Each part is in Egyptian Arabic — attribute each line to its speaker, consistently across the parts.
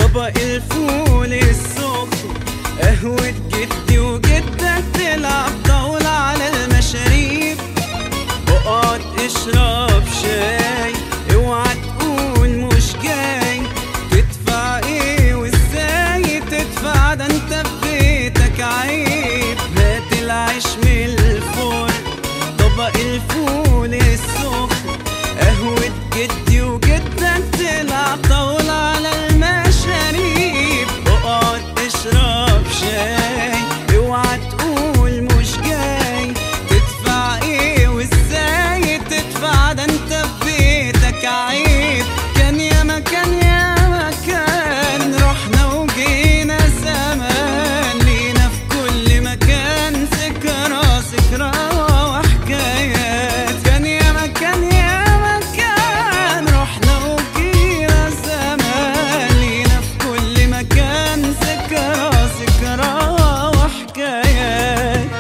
Speaker 1: طبق الفول السخن قهوة جدي وجدك تلعب طاولة على المشاريب اقعد اشرب شاي اوعى تقول مش جاي تدفع ايه وازاي تدفع ده انت في بيتك عيب هات العيش من الفرن طبق الفول السخن قهوة جدي وجدك تلعب طاولة على المشاريب اقعد اشرب شاي اوعى تقول مش جاي تدفع ايه وازاي تدفع ده انت في بيتك عيب كان يا مكان يا مكان رحنا وجينا زمان لينا في كل مكان ذكرى ذكرى وحكايات كان يا مكان يا مكان رحنا وجينا زمان لينا في كل مكان ذكرى ذكرى وحكايات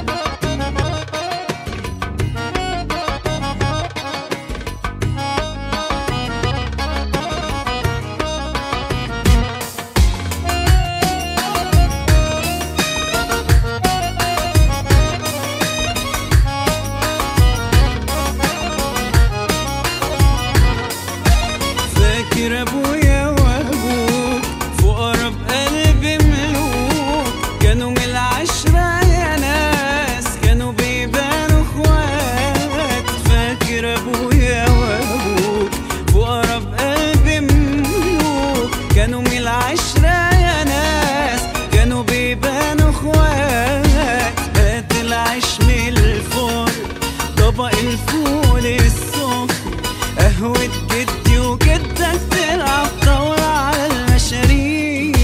Speaker 1: فاكر ابويا وابوك في اقرب قلب ملوك كانوا من العشرة يا ناس كانوا بيبانوا اخوات فاكر ابويا وابوك في اقرب قلب ملوك كانوا من العشرة يا ناس كانوا بيبانوا اخوات هات العيش من الفرن طبق الفول السخن قهوة جدي وجدك تلعب طاولة على المشاريب